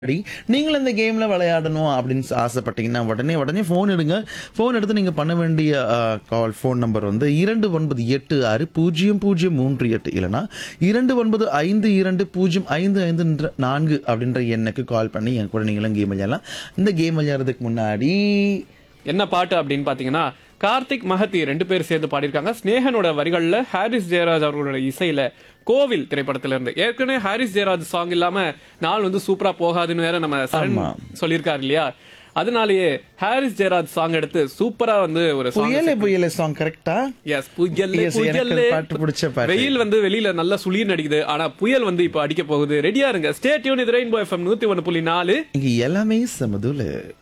முன்னாடி நீங்கள் இந்த கேமில் விளையாடணும் அப்படின்னு ஆசைப்பட்டீங்கன்னா உடனே உடனே ஃபோன் எடுங்க ஃபோன் எடுத்து நீங்கள் பண்ண வேண்டிய கால் ஃபோன் நம்பர் வந்து இரண்டு ஒன்பது எட்டு ஆறு பூஜ்ஜியம் பூஜ்ஜியம் மூன்று எட்டு இல்லைனா இரண்டு ஒன்பது ஐந்து இரண்டு பூஜ்ஜியம் ஐந்து ஐந்து நான்கு அப்படின்ற எண்ணுக்கு கால் பண்ணி என் கூட நீங்களும் கேம் விளையாடலாம் இந்த கேம் விளையாடுறதுக்கு முன்னாடி என்ன பாட்டு அப்படின்னு பாத்தீங்கன்னா கார்த்திக் மஹத்தி ரெண்டு பேர் சேர்ந்து பாடியிருக்காங்க ஸ்னேகனோட வரிகள்ல ஹாரிஸ் ஜெயராஜ் அவர்களோட இசையில கோவில் திரைப்படத்துல இருந்து ஏற்கனவே ஹாரிஸ் ஜெயராஜ் சாங் இல்லாம நாள் வந்து சூப்பரா போகாதுன்னு வேற நம்ம சரண் ஆமா. சொல்லியிருக்காரு இல்லையா அதனாலேயே ஹாரிஸ் ஜெயராஜ் சாங் எடுத்து சூப்பரா வந்து ஒரு சாங் புயலே புயலே சாங் கரெக்டா எஸ் புயல் Yes, எனக்கு அது பாட்டு பிடிச்ச பாட்டு. வெயில் வந்து வெளியில நல்லா சுளீர் அடிக்குது ஆனா புயல் வந்து இப்ப அடிக்க போகுது ரெடியா இருங்க ஸ்டே டியூன் இது ரெயின்போ எஃப்எம் நூத்தி ஒன்னு புள்ளி நாலு இங்க எல்லாமே சமதுல